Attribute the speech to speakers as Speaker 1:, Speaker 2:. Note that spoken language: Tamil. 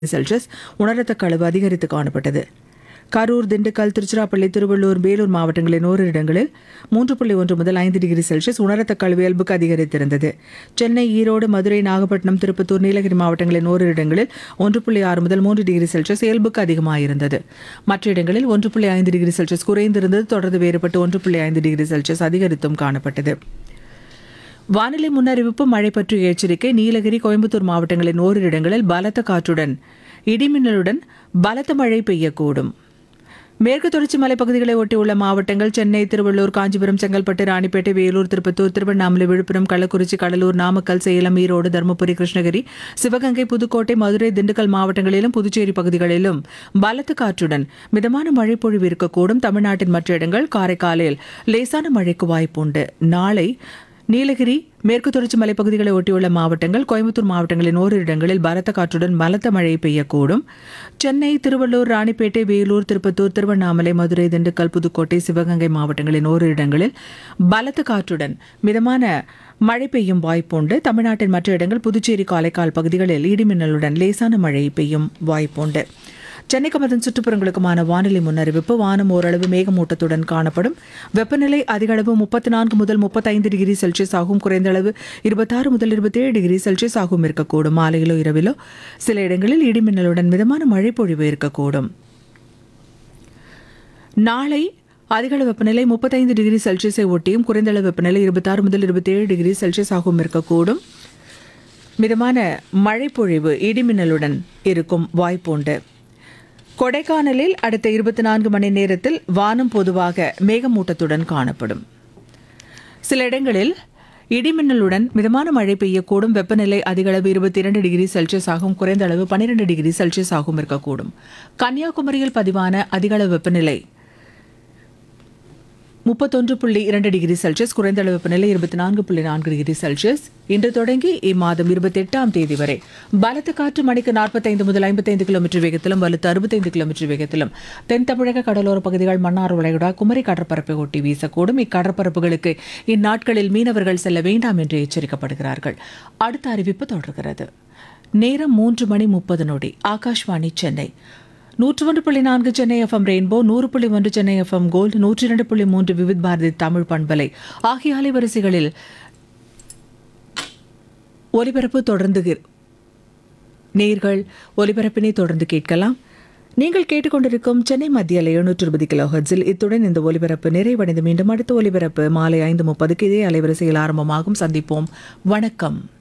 Speaker 1: செல்சியஸ் உணரத்தக்க அளவு அதிகரித்து காணப்பட்டது கரூர் திண்டுக்கல் திருச்சிராப்பள்ளி திருவள்ளூர் வேலூர் மாவட்டங்களின் ஓரிரு இடங்களில் மூன்று புள்ளி ஒன்று முதல் ஐந்து டிகிரி செல்சியஸ் உணரத்தக்க அளவு இயல்புக்கு அதிகரித்திருந்தது சென்னை ஈரோடு மதுரை நாகப்பட்டினம் திருப்பத்தூர் நீலகிரி மாவட்டங்களின் ஓரிரு இடங்களில் ஒன்று புள்ளி ஆறு முதல் மூன்று டிகிரி செல்சியஸ் இயல்புக்கு அதிகமாயிருந்தது மற்ற இடங்களில் ஒன்று புள்ளி ஐந்து டிகிரி செல்சியஸ் குறைந்திருந்தது தொடர்ந்து வேறுபட்டு ஒன்று புள்ளி ஐந்து டிகிரி செல்சியஸ் அதிகரித்தும் காணப்பட்டது வானிலை முன்னறிவிப்பு மழை பற்றிய எச்சரிக்கை நீலகிரி கோயம்புத்தூர் மாவட்டங்களின் ஓரிரு இடங்களில் பலத்த காற்றுடன் இடிமின்னலுடன் பலத்த மழை பெய்யக்கூடும் மேற்கு தொடர்ச்சி மலைப்பகுதிகளை ஒட்டியுள்ள மாவட்டங்கள் சென்னை திருவள்ளூர் காஞ்சிபுரம் செங்கல்பட்டு ராணிப்பேட்டை வேலூர் திருப்பத்தூர் திருவண்ணாமலை விழுப்புரம் கள்ளக்குறிச்சி கடலூர் நாமக்கல் சேலம் ஈரோடு தருமபுரி கிருஷ்ணகிரி சிவகங்கை புதுக்கோட்டை மதுரை திண்டுக்கல் மாவட்டங்களிலும் புதுச்சேரி பகுதிகளிலும் பலத்த காற்றுடன் மிதமான மழை பொழிவு இருக்கக்கூடும் தமிழ்நாட்டின் மற்ற இடங்கள் காரைக்காலில் லேசான மழைக்கு வாய்ப்புண்டு நாளை நீலகிரி மேற்கு தொடர்ச்சி மலைப்பகுதிகளை ஒட்டியுள்ள மாவட்டங்கள் கோயம்புத்தூர் மாவட்டங்களின் ஓரிரு இடங்களில் பலத்த காற்றுடன் பலத்த மழை பெய்யக்கூடும் சென்னை திருவள்ளூர் ராணிப்பேட்டை வேலூர் திருப்பத்தூர் திருவண்ணாமலை மதுரை திண்டுக்கல் புதுக்கோட்டை சிவகங்கை மாவட்டங்களின் ஓரிரு இடங்களில் பலத்த காற்றுடன் மிதமான மழை பெய்யும் வாய்ப்புண்டு தமிழ்நாட்டின் மற்ற இடங்கள் புதுச்சேரி காரைக்கால் பகுதிகளில் இடிமின்னலுடன் லேசான மழை பெய்யும் வாய்ப்புண்டு சென்னைக்கும் அதன் சுற்றுப்புறங்களுக்குமான வானிலை முன்னறிவிப்பு வானம் ஓரளவு மேகமூட்டத்துடன் காணப்படும் வெப்பநிலை அதிக அளவு முப்பத்தி நான்கு முதல் முப்பத்தைந்து டிகிரி செல்சியஸ் ஆகும் குறைந்த அளவு இருபத்தாறு முதல் இருபத்தேழு டிகிரி செல்சியஸ் ஆகும் இருக்கக்கூடும் மாலையிலோ இரவிலோ சில இடங்களில் இடிமின்னலுடன் மிதமான மழை பொழிவு இருக்கக்கூடும் நாளை அதிகளவு வெப்பநிலை முப்பத்தைந்து டிகிரி செல்சியஸை ஒட்டியும் குறைந்த அளவு வெப்பநிலை இருபத்தாறு முதல் இருபத்தேழு டிகிரி செல்சியஸ் ஆகவும் இருக்கக்கூடும் மிதமான மழை பொழிவு இடிமின்னலுடன் இருக்கும் வாய்ப்புண்டு கொடைக்கானலில் அடுத்த இருபத்தி நான்கு மணி நேரத்தில் வானம் பொதுவாக மேகமூட்டத்துடன் காணப்படும் சில இடங்களில் இடிமின்னலுடன் மிதமான மழை பெய்யக்கூடும் வெப்பநிலை அதிகளவு இருபத்தி இரண்டு டிகிரி செல்சியஸ் ஆகும் குறைந்த அளவு பன்னிரண்டு டிகிரி செல்சியஸ் ஆகும் இருக்கக்கூடும் கன்னியாகுமரியில் பதிவான அதிகளவு வெப்பநிலை முப்பத்தொன்று புள்ளி இரண்டு டிகிரி செல்சியஸ் குறைந்த அளவு வெப்பநிலை இருபத்தி நான்கு புள்ளி நான்கு டிகிரி செல்சியஸ் இன்று தொடங்கி இம்மாதம் இருபத்தி எட்டாம் தேதி வரை பலத்த காற்று மணிக்கு நாற்பத்தைந்து முதல் ஐம்பத்தைந்து கிலோமீட்டர் வேகத்திலும் வலுத்து அறுபத்தைந்து கிலோமீட்டர் வேகத்திலும் தென் தமிழக கடலோர பகுதிகள் மன்னார் வளைகுடா குமரி கடற்பரப்பை ஒட்டி வீசக்கூடும் இக்கடற்பரப்புகளுக்கு இந்நாட்களில் மீனவர்கள் செல்ல வேண்டாம் என்று எச்சரிக்கப்படுகிறார்கள் அடுத்த அறிவிப்பு தொடர்கிறது நேரம் மூன்று மணி முப்பது நொடி ஆகாஷ்வாணி சென்னை நூற்று ஒன்று புள்ளி நான்கு சென்னை எஃப்எம் ரெயின்போ நூறு புள்ளி ஒன்று சென்னை எஃப்எம் கோல்டு நூற்றி இரண்டு புள்ளி மூன்று விவித் பாரதி தமிழ் பண்பலை ஆகிய அலைவரிசைகளில் ஒலிபரப்பு தொடர்ந்து கி- நேர்கள் ஒலிபரப்பினை தொடர்ந்து கேட்கலாம் நீங்கள் கேட்டுக்கொண்டிருக்கும் சென்னை மத்திய அலை எழுநூற்று இருபது கிலோ ஹெர்ட்ஸில் இத்துடன் இந்த ஒலிபரப்பு நிறைவடைந்து மீண்டும் அடுத்த ஒலிபரப்பு மாலை ஐந்து முப்பதுக்கு இதே அலைவரிசையில் ஆரம்பமாகும் சந்திப்போம் வணக்கம்